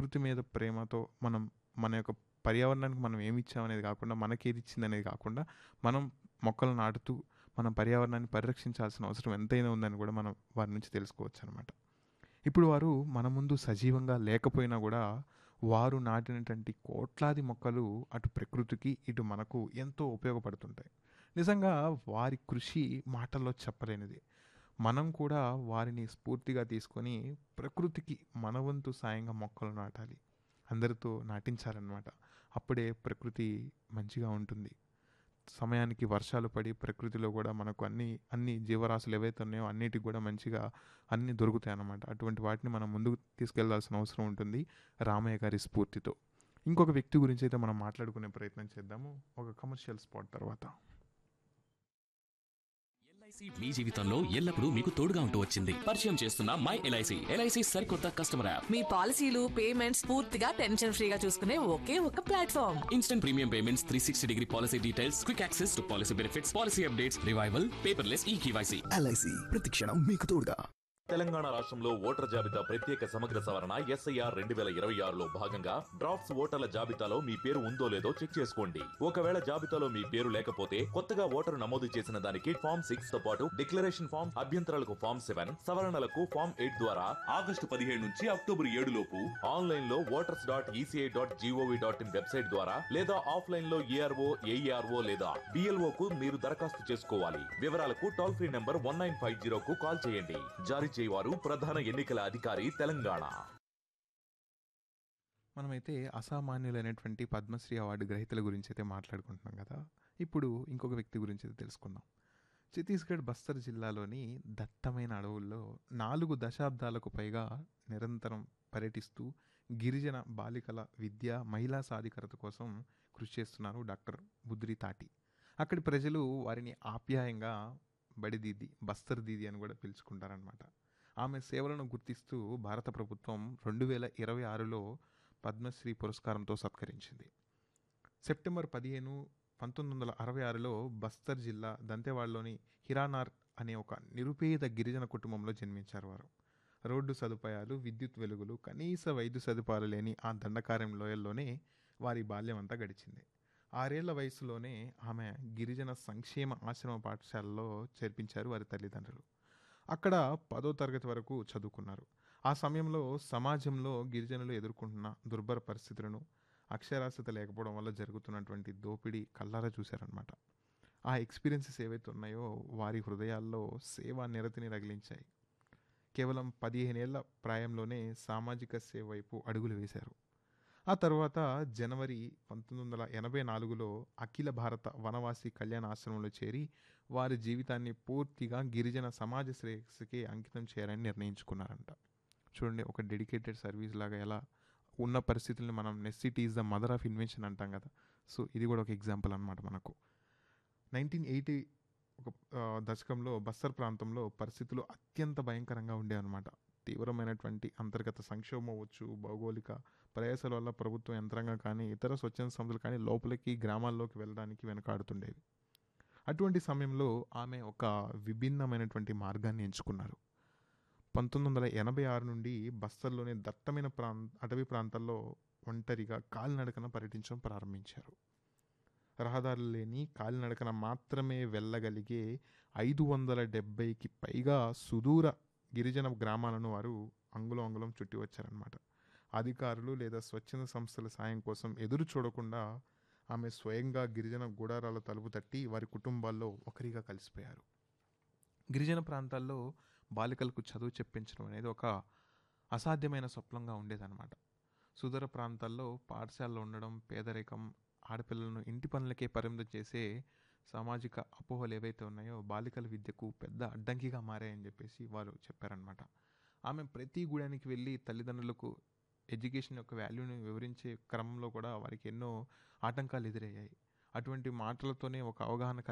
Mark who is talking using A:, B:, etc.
A: ప్రకృతి మీద ప్రేమతో మనం మన యొక్క పర్యావరణానికి మనం ఏమి ఇచ్చామనేది కాకుండా మనకేది ఇచ్చింది అనేది కాకుండా మనం మొక్కలు నాటుతూ మన పర్యావరణాన్ని పరిరక్షించాల్సిన అవసరం ఎంతైనా ఉందని కూడా మనం వారి నుంచి తెలుసుకోవచ్చు అనమాట ఇప్పుడు వారు మన ముందు సజీవంగా లేకపోయినా కూడా వారు నాటినటువంటి కోట్లాది మొక్కలు అటు ప్రకృతికి ఇటు మనకు ఎంతో ఉపయోగపడుతుంటాయి నిజంగా వారి కృషి మాటల్లో చెప్పలేనిది మనం కూడా వారిని స్ఫూర్తిగా తీసుకొని ప్రకృతికి మన వంతు సాయంగా మొక్కలు నాటాలి అందరితో నాటించాలన్నమాట అప్పుడే ప్రకృతి మంచిగా ఉంటుంది సమయానికి వర్షాలు పడి ప్రకృతిలో కూడా మనకు అన్ని అన్ని జీవరాశులు ఏవైతే ఉన్నాయో అన్నిటికి కూడా మంచిగా అన్నీ దొరుకుతాయి అన్నమాట అటువంటి వాటిని మనం ముందుకు తీసుకెళ్లాల్సిన అవసరం ఉంటుంది రామయ్య గారి స్ఫూర్తితో ఇంకొక వ్యక్తి గురించి అయితే మనం మాట్లాడుకునే ప్రయత్నం చేద్దాము ఒక కమర్షియల్ స్పాట్ తర్వాత
B: ఎల్ఐసి మీ జీవితంలో ఎల్లప్పుడూ మీకు తోడుగా ఉంటూ వచ్చింది పరిచయం చేస్తున్న మై ఎల్ఐసి ఎల్ఐసి సరికొత్త కస్టమర్ యాప్
C: మీ పాలసీలు పేమెంట్స్ పూర్తిగా టెన్షన్ ఫ్రీగా చూసుకునే ఒకే ఒక platform
B: instant premium payments three sixty degree policy details quick access to policy benefits policy updates revival paperless e KYC
D: LIC ప్రతిక్షణం మీకు తోడుగా
E: తెలంగాణ రాష్ట్రంలో ఓటర్ల జాబితా ప్రత్యేక సమగ్ర సవరణ ఎస్ఐఆర్ రెండు వేల ఇరవై ఆరులో భాగంగా డ్రాఫ్ట్స్ ఓటర్ల జాబితాలో మీ పేరు ఉందో లేదో చెక్ చేసుకోండి ఒకవేళ జాబితాలో మీ పేరు లేకపోతే కొత్తగా ఓటరు నమోదు చేసిన దానికి ఫామ్ సిక్స్ తో పాటు డిక్లరేషన్ ఫామ్ అభ్యంతరాలకు ఫామ్ సెవెన్ సవరణలకు ఫామ్ ఎయిట్ ద్వారా ఆగస్టు పదిహేడు నుంచి అక్టోబర్ ఏడు లోపు ఆన్లైన్ లో voters dot ECI dot gov dot in website ద్వారా లేదా ఆఫ్లైన్ లో ఏఆర్ఓ ఏఈఆర్ఓ లేదా బిఎల్ఓ కు మీరు దరఖాస్తు చేసుకోవాలి వివరాలకు toll free number one nine five zero కు కాల్ చేయండి జారీ చేయవారు ప్రధాన ఎన్నికల అధికారి తెలంగాణ
A: మనమైతే అసామాన్యులైనటువంటి పద్మశ్రీ అవార్డు గ్రహీతల గురించి అయితే మాట్లాడుకుంటున్నాం కదా ఇప్పుడు ఇంకొక వ్యక్తి గురించి అయితే తెలుసుకుందాం ఛత్తీస్గఢ్ బస్తర్ జిల్లాలోని దట్టమైన అడవుల్లో నాలుగు దశాబ్దాలకు పైగా నిరంతరం పర్యటిస్తూ గిరిజన బాలికల విద్య మహిళా సాధికారత కోసం కృషి చేస్తున్నారు డాక్టర్ బుద్రి తాటి అక్కడి ప్రజలు వారిని ఆప్యాయంగా బడి దీది బస్తర్ దీది అని కూడా పిలుచుకుంటారనమాట ఆమె సేవలను గుర్తిస్తూ భారత ప్రభుత్వం రెండు వేల ఇరవై ఆరులో పద్మశ్రీ పురస్కారంతో సత్కరించింది సెప్టెంబర్ పదిహేను పంతొమ్మిది వందల అరవై ఆరులో బస్తర్ జిల్లా దంతెవాడలోని హిరానార్ అనే ఒక నిరుపేద గిరిజన కుటుంబంలో జన్మించారు వారు రోడ్డు సదుపాయాలు విద్యుత్ వెలుగులు కనీస వైద్య సదుపాయాలు లేని ఆ దండకార్యం లోయల్లోనే వారి బాల్యం అంతా గడిచింది ఆరేళ్ల వయసులోనే ఆమె గిరిజన సంక్షేమ ఆశ్రమ పాఠశాలలో చేర్పించారు వారి తల్లిదండ్రులు అక్కడ పదో తరగతి వరకు చదువుకున్నారు ఆ సమయంలో సమాజంలో గిరిజనులు ఎదుర్కొంటున్న దుర్భర పరిస్థితులను అక్షరాస్యత లేకపోవడం వల్ల జరుగుతున్నటువంటి దోపిడీ కల్లారా చూశారనమాట ఆ ఎక్స్పీరియన్సెస్ ఏవైతే ఉన్నాయో వారి హృదయాల్లో సేవా నిరతిని రగిలించాయి కేవలం పదిహేనేళ్ల ప్రాయంలోనే సామాజిక సేవ వైపు అడుగులు వేశారు ఆ తర్వాత జనవరి పంతొమ్మిది వందల ఎనభై నాలుగులో అఖిల భారత వనవాసి కళ్యాణ ఆశ్రమంలో చేరి వారి జీవితాన్ని పూర్తిగా గిరిజన సమాజ శ్రేయస్సుకి అంకితం చేయాలని నిర్ణయించుకున్నారంట చూడండి ఒక డెడికేటెడ్ సర్వీస్ లాగా ఎలా ఉన్న పరిస్థితుల్ని మనం necessity is the mother of invention అంటాం కదా సో ఇది కూడా ఒక ఎగ్జాంపుల్ అనమాట మనకు నైన్టీన్ ఎయిటీ ఒక ఆ, దశకంలో బస్తర్ ప్రాంతంలో పరిస్థితులు అత్యంత భయంకరంగా ఉండేవన్నమాట తీవ్రమైనటువంటి అంతర్గత సంక్షోభం అవ్వచ్చు భౌగోళిక ప్రయాసాల వల్ల ప్రభుత్వ యంత్రాంగం కానీ ఇతర స్వచ్ఛంద సంస్థలు కానీ లోపలికి గ్రామాల్లోకి వెళ్ళడానికి వెనకాడుతుండేవి అటువంటి సమయంలో ఆమె ఒక విభిన్నమైనటువంటి మార్గాన్ని ఎంచుకున్నారు పంతొమ్మిది వందల ఎనభై ఆరు నుండి బస్తర్లోని దట్టమైన ప్రాం అటవీ ప్రాంతాల్లో ఒంటరిగా కాలినడకన పర్యటించడం ప్రారంభించారు రహదారులు లేని కాలినడకన మాత్రమే వెళ్ళగలిగే ఐదు వందల డెబ్బైకి పైగా సుదూర గిరిజన గ్రామాలను వారు అంగుళం అంగుళం చుట్టి వచ్చారనమాట అధికారులు లేదా స్వచ్ఛంద సంస్థల సాయం కోసం ఎదురు చూడకుండా ఆమె స్వయంగా గిరిజన గుడారాల తలుపు తట్టి వారి కుటుంబాల్లో ఒకరిగా కలిసిపోయారు గిరిజన ప్రాంతాల్లో బాలికలకు చదువు చెప్పించడం అనేది ఒక అసాధ్యమైన స్వప్నంగా ఉండేదన్నమాట సుదూర ప్రాంతాల్లో పాఠశాలలో ఉండడం పేదరికం ఆడపిల్లలను ఇంటి పనులకే పరిమితం చేసే సామాజిక అపోహలు ఏవైతే ఉన్నాయో బాలికల విద్యకు పెద్ద అడ్డంకిగా మారాయని చెప్పేసి వారు చెప్పారనమాట ఆమె ప్రతి గూడానికి వెళ్ళి తల్లిదండ్రులకు ఎడ్యుకేషన్ యొక్క వాల్యూని వివరించే క్రమంలో కూడా వారికి ఎన్నో ఆటంకాలు ఎదురయ్యాయి అటువంటి మాటలతోనే ఒక అవగాహన